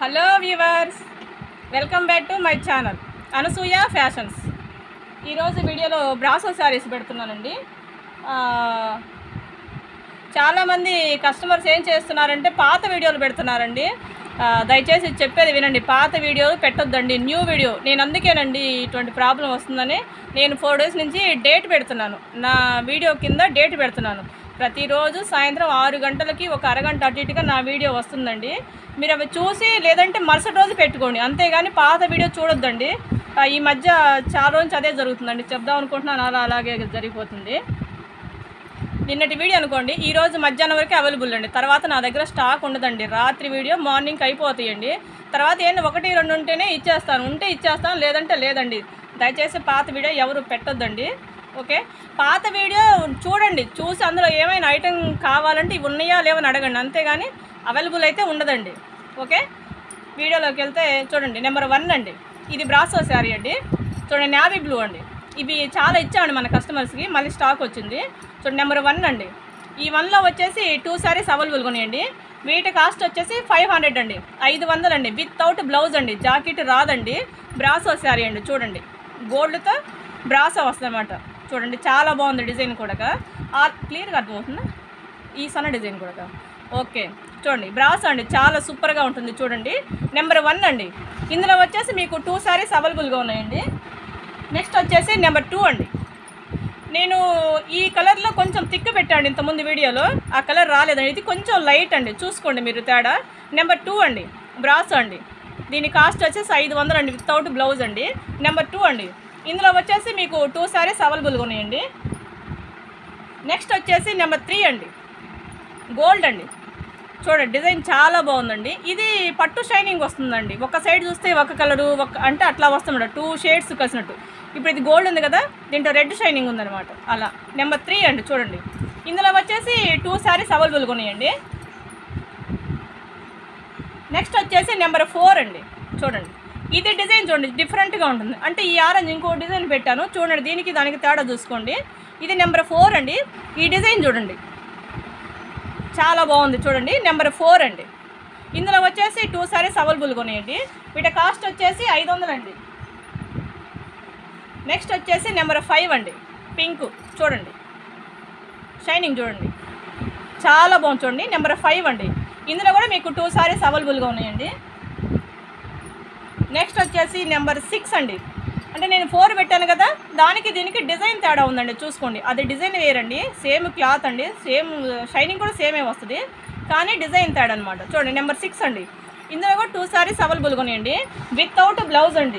Hello viewers welcome back to my channel Anasuya fashions ఈరోజు వీడియోలో brasso saris పెడుతున్నానండి ఆ, చాలామంది కస్టమర్స్ ఏం చేస్తున్నారంటే పాత వీడియోలు పెడుతున్నారండి ఆ, దయచేసి చెప్పేది వినండి పాత వీడియోలు పెట్టొద్దండి న్యూ వీడియో నేను అందుకేనండి ఇటువంటి ప్రాబ్లం వస్తుందని నేను ఫోర్ డేస్ నుంచి డేట్ పెడుతున్నాను నా వీడియో కింద డేట్ పెడుతున్నాను ప్రతిరోజు సాయంత్రం ఆరు గంటలకి ఒక అరగంట అటు ఇటుగా నా వీడియో వస్తుందండి మీరు అవి చూసి లేదంటే మరుసటి రోజు పెట్టుకోండి అంతేగాని పాత వీడియో చూడొద్దండి ఆ, ఈ మధ్య చాలా రోజు అదే జరుగుతుందండి చెప్దాం అనుకుంటున్నాను అలా అలాగే జరిగిపోతుంది నిన్నటి వీడియో అనుకోండి ఈ రోజు మధ్యాహ్నం వరకు అవైలబుల్ అండి తర్వాత నా దగ్గర స్టాక్ ఉండదండి రాత్రి వీడియో మార్నింగ్ అయిపోతాయండి తర్వాత ఏంటి ఒకటి రెండు ఉంటేనే ఇచ్చేస్తాను ఉంటే ఇచ్చేస్తాను లేదంటే లేదండి దయచేసి పాత వీడియో ఎవరు పెట్టొద్దండి ఓకే పాత వీడియో చూడండి చూసి అందులో ఏమైనా ఐటెం కావాలంటే ఇవి ఉన్నాయా లేవని అడగండి అంతేగాని అవైలబుల్ అయితే ఉండదండి ఓకే వీడియోలోకి వెళ్తే చూడండి నెంబర్ వన్ అండి ఇది బ్రాసో శారీ అండి చూడండి నావీ బ్లూ అండి ఇవి చాలా ఇచ్చామండి మన కస్టమర్స్కి మళ్ళీ స్టాక్ వచ్చింది చూడండి నెంబర్ వన్ అండి ఈ వన్లో వచ్చేసి టూ శారీస్ అవైలబుల్గా ఉన్నాయండి వీటి కాస్ట్ వచ్చేసి ఫైవ్ హండ్రెడ్ అండి ఐదు వందలు అండి వితౌట్ బ్లౌజ్ అండి జాకెట్ రాదండి బ్రాసో శారీ అండి చూడండి గోల్డ్తో బ్రాసో వస్తుందన్నమాట చూడండి చాలా బాగుంది డిజైన్ కూడా క్లియర్గా అర్థమవుతుందా ఈ సన్న డిజైన్ కూడా ఓకే చూడండి బ్రాస్ అండి చాలా సూపర్గా ఉంటుంది చూడండి నెంబర్ వన్ అండి ఇందులో వచ్చేసి మీకు టూ శారీస్ అవైలబుల్గా ఉన్నాయండి నెక్స్ట్ వచ్చేసి నెంబర్ టూ అండి నేను ఈ కలర్లో కొంచెం తిక్కు పెట్టాను ఇంతకుముందు వీడియోలో ఆ కలర్ రాలేదండి ఇది కొంచెం లైట్ అండి చూసుకోండి మీరు తేడా నెంబర్ టూ అండి బ్రాస్ అండి దీని కాస్ట్ వచ్చేసి ఐదు వందలు అండి వితౌట్ బ్లౌజ్ అండి నెంబర్ టూ అండి ఇందులో వచ్చేసి మీకు టూ శారీస్ అవైలబుల్గా ఉన్నాయండి నెక్స్ట్ వచ్చేసి నెంబర్ త్రీ అండి గోల్డ్ అండి చూడండి డిజైన్ చాలా బాగుందండి ఇది పట్టు షైనింగ్ వస్తుందండి ఒక సైడ్ చూస్తే ఒక కలరు ఒక అంటే అట్లా వస్తుందన్నమాట టూ షేడ్స్ కలిసినట్టు ఇప్పుడు ఇది గోల్డ్ ఉంది కదా దీంట్లో రెడ్ షైనింగ్ ఉందన్నమాట అలా నెంబర్ త్రీ అండి చూడండి ఇందులో వచ్చేసి టూ శారీస్ అవైలబుల్గా ఉన్నాయండి నెక్స్ట్ వచ్చేసి నెంబర్ ఫోర్ అండి చూడండి ఇది డిజైన్ చూడండి డిఫరెంట్గా ఉంటుంది అంటే ఈ ఆరెంజ్ ఇంకో డిజైన్ పెట్టాను చూడండి దీనికి దానికి తేడా చూసుకోండి ఇది నెంబర్ ఫోర్ అండి ఈ డిజైన్ చూడండి చాలా బాగుంది చూడండి నెంబర్ ఫోర్ అండి ఇందులో వచ్చేసి టూ సారీస్ అవైలబుల్గా ఉన్నాయండి వీటి కాస్ట్ వచ్చేసి ఐదు వందలండి నెక్స్ట్ వచ్చేసి నెంబర్ ఫైవ్ అండి పింక్ చూడండి షైనింగ్ చూడండి చాలా బాగుంది చూడండి నెంబర్ ఫైవ్ అండి ఇందులో కూడా మీకు టూ సారీస్ అవైలబుల్గా ఉన్నాయండి నెక్స్ట్ వచ్చేసి నెంబర్ సిక్స్ అండి అంటే నేను ఫోర్ పెట్టాను కదా దానికి దీనికి డిజైన్ తేడా ఉందండి చూసుకోండి అది డిజైన్ వేరండి సేమ్ క్లాత్ అండి సేమ్ షైనింగ్ కూడా సేమే వస్తుంది కానీ డిజైన్ తేడా అనమాట చూడండి నెంబర్ సిక్స్ అండి ఇందులో కూడా టూ సారీస్ అవైలబుల్గా ఉన్నాయండి వితౌట్ బ్లౌజ్ అండి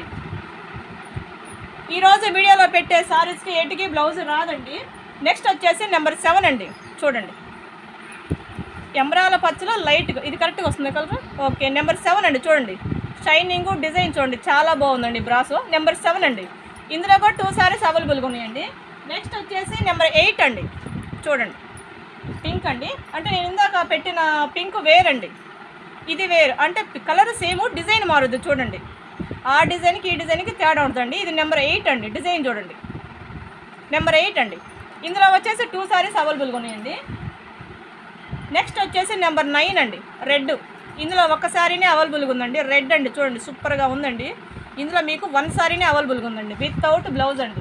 ఈరోజు వీడియోలో పెట్టే సారీస్కి ఎటుకి బ్లౌజ్ రాదండి నెక్స్ట్ వచ్చేసి నెంబర్ సెవెన్ అండి చూడండి ఎమరాల పచ్చలో లైట్గా ఇది కరెక్ట్గా వస్తుంది కలర్ ఓకే నెంబర్ సెవెన్ అండి చూడండి షైనింగ్ డిజైన్ చూడండి చాలా బాగుందండి బ్రాసో నెంబర్ సెవెన్ అండి ఇందులో కూడా టూ సారీస్ అవైలబుల్గా ఉన్నాయండి నెక్స్ట్ వచ్చేసి నెంబర్ ఎయిట్ అండి చూడండి పింక్ అండి అంటే నేను ఇందాక పెట్టిన పింక్ వేరండి ఇది వేరు అంటే కలర్ సేమ్ డిజైన్ మారుద్ది చూడండి ఆ డిజైన్కి ఈ డిజైన్కి తేడా ఉంటుందండి ఇది నెంబర్ ఎయిట్ అండి డిజైన్ చూడండి నెంబర్ ఎయిట్ అండి ఇందులో వచ్చేసి టూ సారీస్ అవైలబుల్గా ఉన్నాయండి నెక్స్ట్ వచ్చేసి నెంబర్ నైన్ అండి రెడ్ ఇందులో ఒక శారీనే అవైలబుల్గా ఉందండి రెడ్ అండి చూడండి సూపర్గా ఉందండి ఇందులో మీకు వన్ శారీనే అవైలబుల్గా ఉందండి వితౌట్ బ్లౌజ్ అండి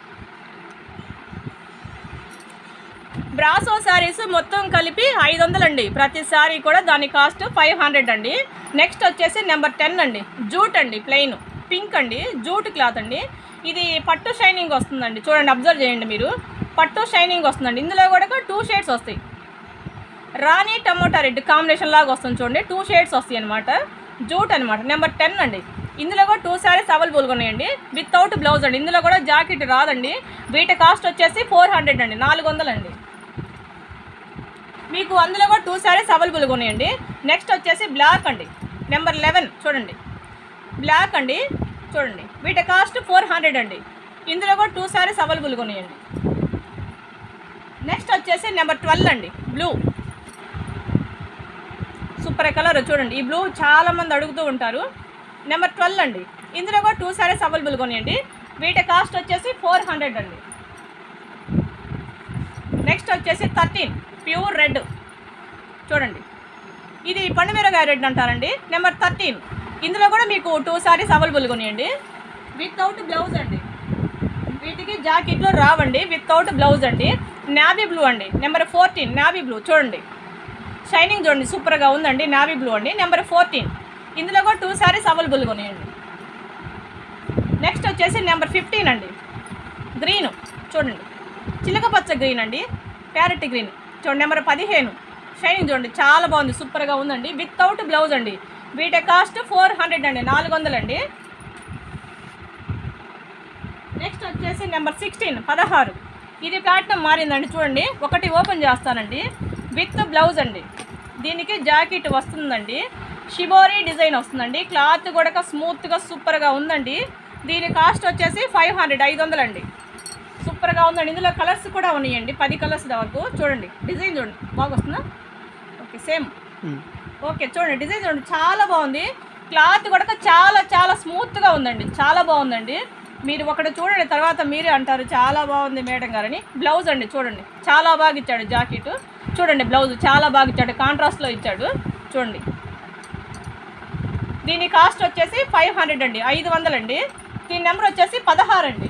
బ్రాసో శారీస్ మొత్తం కలిపి ఐదు వందలండి ప్రతి శారీ కూడా దాని కాస్ట్ ఫైవ్ హండ్రెడ్ అండి నెక్స్ట్ వచ్చేసి నెంబర్ టెన్ అండి జూట్ అండి ప్లెయిన్ పింక్ అండి జూట్ క్లాత్ అండి ఇది పట్టు షైనింగ్ వస్తుందండి చూడండి అబ్జర్వ్ చేయండి మీరు పట్టు షైనింగ్ వస్తుందండి ఇందులో కూడా టూ షేడ్స్ వస్తాయి రాణి టమోటా రెడ్ కాంబినేషన్ లాగా వస్తుంది చూడండి టూ షేడ్స్ వస్తాయి అనమాట జూట్ అనమాట నెంబర్ టెన్ అండి ఇందులో కూడా టూ శారీస్ అవైలబుల్గా ఉన్నాయండి వితౌట్ బ్లౌజ్ అండి ఇందులో కూడా జాకెట్ రాదండి వీటి కాస్ట్ వచ్చేసి ఫోర్ హండ్రెడ్ అండి నాలుగు వందలండి మీకు అందులో కూడా టూ శారీస్ అవైలబుల్గా ఉన్నాయండి నెక్స్ట్ వచ్చేసి బ్లాక్ అండి నెంబర్ లెవెన్ చూడండి బ్లాక్ అండి చూడండి వీటి కాస్ట్ ఫోర్ హండ్రెడ్ అండి ఇందులో కూడా టూ శారీస్ అవైలబుల్గా ఉన్నాయండి నెక్స్ట్ వచ్చేసి నెంబర్ ట్వెల్వ్ అండి బ్లూ సూపర్ కలర్ చూడండి ఈ బ్లూ చాలా మంది అడుగుతూ ఉంటారు నెంబర్ ట్వెల్వ్ అండి ఇందులో కూడా టూ సారీస్ అవైలబుల్గా ఉన్నాయండి వీటి కాస్ట్ వచ్చేసి ఫోర్ హండ్రెడ్ అండి నెక్స్ట్ వచ్చేసి థర్టీన్ ప్యూర్ రెడ్ చూడండి ఇది పండుమిరగాయ రెడ్ అంటారండి నెంబర్ థర్టీన్ ఇందులో కూడా మీకు టూ సారీస్ అవైలబుల్గా ఉన్నాయండి వితౌట్ బ్లౌజ్ అండి వీటికి జాకెట్లు రావండి వితౌట్ బ్లౌజ్ అండి నావీ బ్లూ అండి నెంబర్ ఫోర్టీన్ నావీ బ్లూ చూడండి షైనింగ్ చూడండి సూపర్గా ఉందండి నావీ బ్లూ అండి నెంబర్ ఫోర్టీన్ ఇందులో కూడా టూ సారీస్ అవైలబుల్గా ఉన్నాయండి నెక్స్ట్ వచ్చేసి నెంబర్ ఫిఫ్టీన్ అండి గ్రీన్ చూడండి చిలక పచ్చ గ్రీన్ అండి ప్యారెట్ గ్రీన్ చూడండి నెంబర్ పదిహేను షైనింగ్ చూడండి చాలా బాగుంది సూపర్గా ఉందండి వితౌట్ బ్లౌజ్ అండి వీటి కాస్ట్ ఫోర్ హండ్రెడ్ అండి నాలుగు వందలండి నెక్స్ట్ వచ్చేసి నెంబర్ సిక్స్టీన్ పదహారు ఇది ప్యాటర్న్ మారిందండి చూడండి ఒకటి ఓపెన్ చేస్తానండి విత్ బ్లౌజ్ అండి దీనికి జాకెట్ వస్తుందండి షిబోరీ డిజైన్ వస్తుందండి క్లాత్ కూడా స్మూత్గా సూపర్గా ఉందండి దీని కాస్ట్ వచ్చేసి ఫైవ్ హండ్రెడ్ ఐదు వందలండి సూపర్గా ఉందండి ఇందులో కలర్స్ కూడా ఉన్నాయండి పది కలర్స్ వరకు చూడండి డిజైన్ చూడండి బాగా వస్తుందా ఓకే సేమ్ ఓకే చూడండి డిజైన్ చూడండి చాలా బాగుంది క్లాత్ కూడా చాలా చాలా స్మూత్గా ఉందండి చాలా బాగుందండి మీరు ఒకటి చూడండి తర్వాత మీరే అంటారు చాలా బాగుంది మేడం గారని బ్లౌజ్ అండి చూడండి చాలా బాగా ఇచ్చాడు జాకెట్ చూడండి బ్లౌజ్ చాలా బాగా ఇచ్చాడు కాంట్రాస్ట్లో ఇచ్చాడు చూడండి దీని కాస్ట్ వచ్చేసి ఫైవ్ హండ్రెడ్ అండి ఐదు వందలండి దీని నెంబర్ వచ్చేసి పదహారు అండి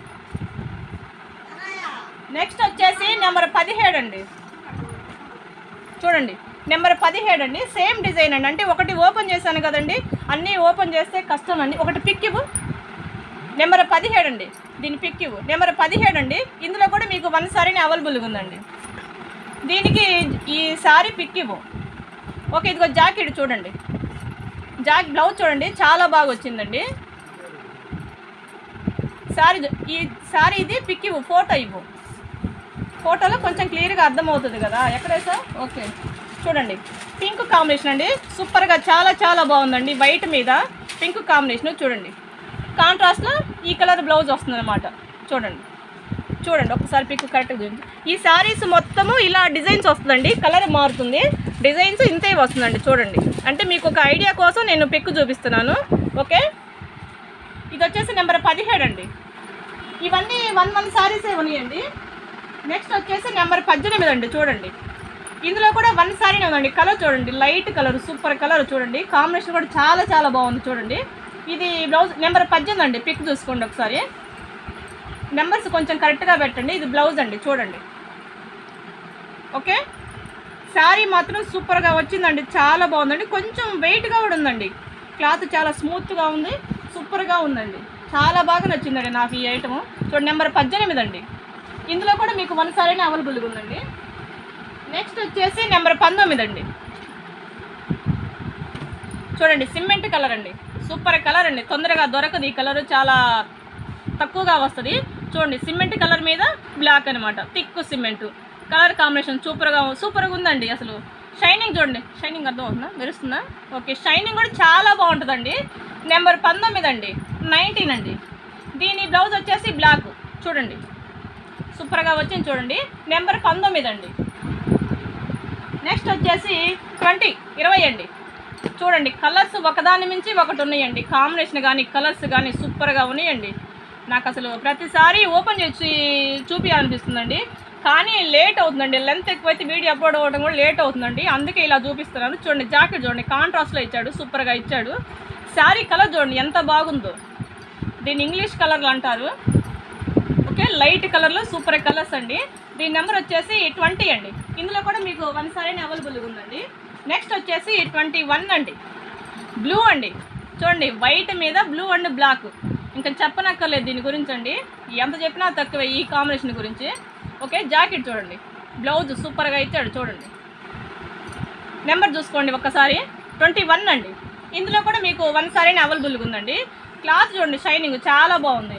నెక్స్ట్ వచ్చేసి నెంబర్ పదిహేడు అండి చూడండి నెంబర్ పదిహేడు అండి సేమ్ డిజైన్ అండి అంటే ఒకటి ఓపెన్ చేశాను కదండి అన్నీ ఓపెన్ చేస్తే కష్టం అండి ఒకటి పిక్ ఇవ్వు నెంబర్ పదిహేడు అండి దీని పిక్ ఇవ్వు నెంబర్ పదిహేడు అండి ఇందులో కూడా మీకు వన్ సారీని అవైలబుల్గా ఉందండి దీనికి ఈ సారీ పిక్ ఇవ్వు ఓకే ఇదిగో జాకెట్ చూడండి జాక్ బ్లౌజ్ చూడండి చాలా బాగా వచ్చిందండి సారీ ఈ సారీ ఇది పిక్ ఇవ్వు ఫోటో ఇవ్వు ఫోటోలో కొంచెం క్లియర్గా అర్థమవుతుంది కదా ఎక్కడ సార్ ఓకే చూడండి పింక్ కాంబినేషన్ అండి సూపర్గా చాలా చాలా బాగుందండి వైట్ మీద పింక్ కాంబినేషన్ చూడండి కాంట్రాస్ట్లో ఈ కలర్ బ్లౌజ్ వస్తుందన్నమాట చూడండి చూడండి ఒకసారి పిక్ కరెక్ట్గా చూడండి ఈ శారీస్ మొత్తము ఇలా డిజైన్స్ వస్తుందండి కలర్ మారుతుంది డిజైన్స్ ఇంతే వస్తుందండి చూడండి అంటే మీకు ఒక ఐడియా కోసం నేను పిక్ చూపిస్తున్నాను ఓకే ఇది వచ్చేసి నెంబర్ పదిహేడు అండి ఇవన్నీ వన్ వన్ శారీసే ఉన్నాయండి నెక్స్ట్ వచ్చేసి నెంబర్ పద్దెనిమిది అండి చూడండి ఇందులో కూడా వన్ సారీనే ఉందండి కలర్ చూడండి లైట్ కలర్ సూపర్ కలర్ చూడండి కాంబినేషన్ కూడా చాలా చాలా బాగుంది చూడండి ఇది బ్లౌజ్ నెంబర్ పద్దెనిమిది అండి పిక్ చూసుకోండి ఒకసారి నెంబర్స్ కొంచెం కరెక్ట్గా పెట్టండి ఇది బ్లౌజ్ అండి చూడండి ఓకే శారీ మాత్రం సూపర్గా వచ్చిందండి చాలా బాగుందండి కొంచెం వెయిట్గా కూడా ఉందండి క్లాత్ చాలా స్మూత్గా ఉంది సూపర్గా ఉందండి చాలా బాగా నచ్చిందండి నాకు ఈ ఐటమ్ చూడండి నెంబర్ పద్దెనిమిది అండి ఇందులో కూడా మీకు వన్ సారీనే అవైలబుల్గా ఉందండి నెక్స్ట్ వచ్చేసి నెంబర్ పంతొమ్మిది అండి చూడండి సిమెంట్ కలర్ అండి సూపర్ కలర్ అండి తొందరగా దొరకదు ఈ కలర్ చాలా తక్కువగా వస్తుంది చూడండి సిమెంట్ కలర్ మీద బ్లాక్ అనమాట థిక్ సిమెంట్ కలర్ కాంబినేషన్ సూపర్గా సూపర్గా ఉందండి అసలు షైనింగ్ చూడండి షైనింగ్ అర్థం అవుతుందా మెరుస్తుందా ఓకే షైనింగ్ కూడా చాలా బాగుంటుందండి నెంబర్ పంతొమ్మిది అండి నైన్టీన్ అండి దీని బ్లౌజ్ వచ్చేసి బ్లాక్ చూడండి సూపర్గా వచ్చింది చూడండి నెంబర్ పంతొమ్మిది అండి నెక్స్ట్ వచ్చేసి ట్వంటీ ఇరవై అండి చూడండి కలర్స్ ఒకదాని మించి ఒకటి ఉన్నాయండి కాంబినేషన్ కానీ కలర్స్ కానీ సూపర్గా ఉన్నాయండి నాకు అసలు ప్రతిసారి ఓపెన్ చేసి చూపించాలనిపిస్తుందండి కానీ లేట్ అవుతుందండి లెంత్ ఎక్కువైతే వీడియో అప్లోడ్ అవ్వడం కూడా లేట్ అవుతుందండి అందుకే ఇలా చూపిస్తున్నాను చూడండి జాకెట్ చూడండి కాంట్రాస్ట్లో ఇచ్చాడు సూపర్గా ఇచ్చాడు శారీ కలర్ చూడండి ఎంత బాగుందో దీన్ని ఇంగ్లీష్ కలర్లు అంటారు ఓకే లైట్ కలర్లో సూపర్ కలర్స్ అండి దీని నెంబర్ వచ్చేసి ట్వంటీ అండి ఇందులో కూడా మీకు వన్ సారీ అవైలబుల్గా ఉందండి నెక్స్ట్ వచ్చేసి ట్వంటీ వన్ అండి బ్లూ అండి చూడండి వైట్ మీద బ్లూ అండ్ బ్లాక్ ఇంకా చెప్పనక్కర్లేదు దీని గురించి అండి ఎంత చెప్పినా తక్కువ ఈ కాంబినేషన్ గురించి ఓకే జాకెట్ చూడండి బ్లౌజ్ సూపర్గా ఇచ్చాడు చూడండి నెంబర్ చూసుకోండి ఒక్కసారి ట్వంటీ వన్ అండి ఇందులో కూడా మీకు వన్ సారీని అవైలబుల్గా ఉందండి క్లాత్ చూడండి షైనింగ్ చాలా బాగుంది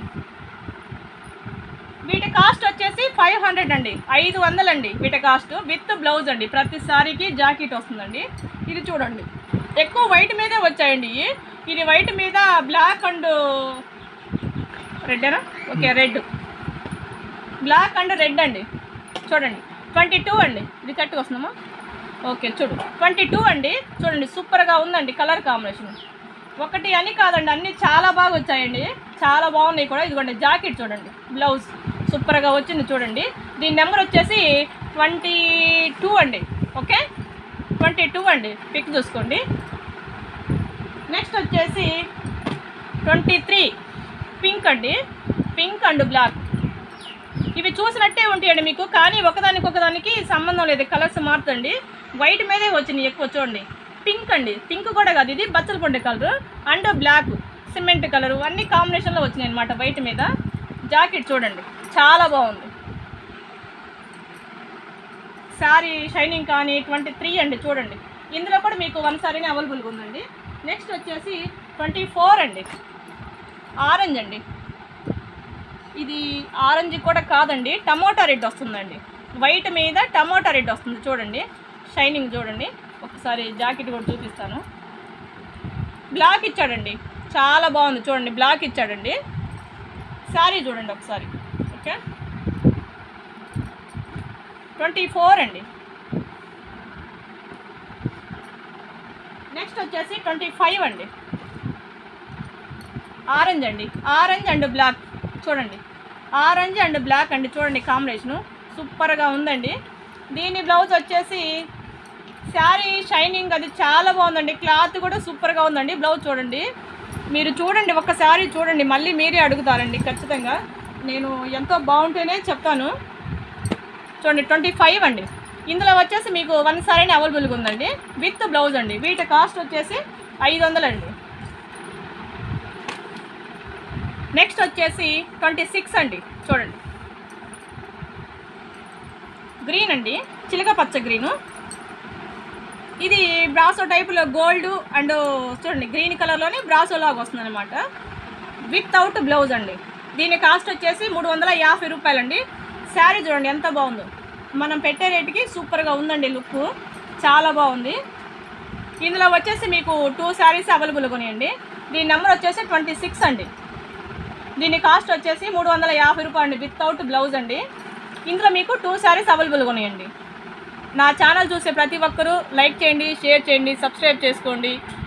వీటి కాస్ట్ వచ్చేసి ఫైవ్ హండ్రెడ్ అండి ఐదు వందలండి వీటి కాస్ట్ విత్ బ్లౌజ్ అండి ప్రతి సారీకి జాకెట్ వస్తుందండి ఇది చూడండి ఎక్కువ వైట్ మీదే వచ్చాయండి ఇవి. ఇది వైట్ మీద బ్లాక్ అండ్ రెడ్డేనా okay red black and red అండి చూడండి ట్వంటీ టూ అండి ఇది కరెక్ట్గా వస్తుందమ్మా ఓకే చూడు ట్వంటీ టూ అండి చూడండి సూపర్గా ఉందండి కలర్ కాంబినేషన్ ఒకటి అని కాదండి అన్నీ చాలా బాగా వచ్చాయండి చాలా బాగున్నాయి కూడా ఇదిగోండి జాకెట్ చూడండి బ్లౌజ్ సూపర్గా వచ్చింది చూడండి దీని నెంబర్ వచ్చేసి ట్వంటీ టూ అండి ఓకే ట్వంటీ టూ అండి పిక్ చూసుకోండి నెక్స్ట్ వచ్చేసి ట్వంటీ త్రీ పింక్ అండి పింక్ అండ్ బ్లాక్ ఇవి చూసినట్టే ఉంటాయండి మీకు కానీ ఒకదానికి ఒకదానికి సంబంధం లేదు కలర్స్ మారుతండి వైట్ మీదే వచ్చినాయి ఎక్కువ చూడండి పింక్ అండి పింక్ కూడా కాదు ఇది బచ్చల పొండి colour and black cement colour అన్ని కాంబినేషన్లో వచ్చినాయి అనమాట వైట్ మీద జాకెట్ చూడండి చాలా బాగుంది శారీ షైనింగ్ కానీ ట్వంటీ త్రీ అండి చూడండి ఇందులో కూడా మీకు వన్ సారీనే అవైలబుల్గా ఉందండి నెక్స్ట్ వచ్చేసి ట్వంటీ ఫోర్ అండి ఆరెంజ్ అండి ఇది ఆరెంజ్ కూడా కాదండి టమోటా రెడ్ వస్తుందండి వైట్ మీద టమోటా రెడ్ వస్తుంది చూడండి షైనింగ్ చూడండి ఒకసారి జాకెట్ కూడా చూపిస్తాను బ్లాక్ ఇచ్చాడండి చాలా బాగుంది చూడండి బ్లాక్ ఇచ్చాడండి శారీ చూడండి ఒకసారి ఓకే ట్వంటీ ఫోర్ అండి నెక్స్ట్ వచ్చేసి ట్వంటీ ఫైవ్ అండి ఆరెంజ్ అండి ఆరెంజ్ అండ్ బ్లాక్ చూడండి ఆరెంజ్ అండ్ బ్లాక్ అండి చూడండి కాంబినేషను సూపర్గా ఉందండి దీని బ్లౌజ్ వచ్చేసి శారీ షైనింగ్ అది చాలా బాగుందండి క్లాత్ కూడా సూపర్గా ఉందండి బ్లౌజ్ చూడండి మీరు చూడండి ఒక శారీ చూడండి మళ్ళీ మీరే అడుగుతారండి ఖచ్చితంగా నేను ఎంతో బాగుంటేనే చెప్తాను చూడండి ట్వంటీ ఫైవ్ అండి ఇందులో వచ్చేసి మీకు వన్ సారీని అవైలబుల్గా ఉందండి విత్ బ్లౌజ్ అండి వీటి కాస్ట్ వచ్చేసి ఐదు వందలండి నెక్స్ట్ వచ్చేసి ట్వంటీ సిక్స్ అండి చూడండి గ్రీన్ అండి చిలక పచ్చ గ్రీను ఇది బ్రాసో టైపులో గోల్డ్ అండ్ చూడండి గ్రీన్ కలర్లోనే బ్రాసో లాగా వస్తుంది అనమాట వితౌట్ బ్లౌజ్ అండి దీని కాస్ట్ వచ్చేసి మూడు వందల యాభై రూపాయలండి శారీ చూడండి ఎంత బాగుందో మనం పెట్టే రేటుకి సూపర్గా ఉందండి లుక్ చాలా బాగుంది ఇందులో వచ్చేసి మీకు టూ శారీస్ అవైలబుల్గా ఉన్నాయండి దీని నెంబర్ వచ్చేసి ట్వంటీ సిక్స్ అండి దీని కాస్ట్ వచ్చేసి మూడు వందల యాభై రూపాయలు అండి వితౌట్ బ్లౌజ్ అండి ఇందులో మీకు టూ శారీస్ అవైలబుల్గా ఉన్నాయండి నా ఛానల్ చూసే ప్రతి ఒక్కరూ లైక్ చేయండి షేర్ చేయండి సబ్స్క్రైబ్ చేసుకోండి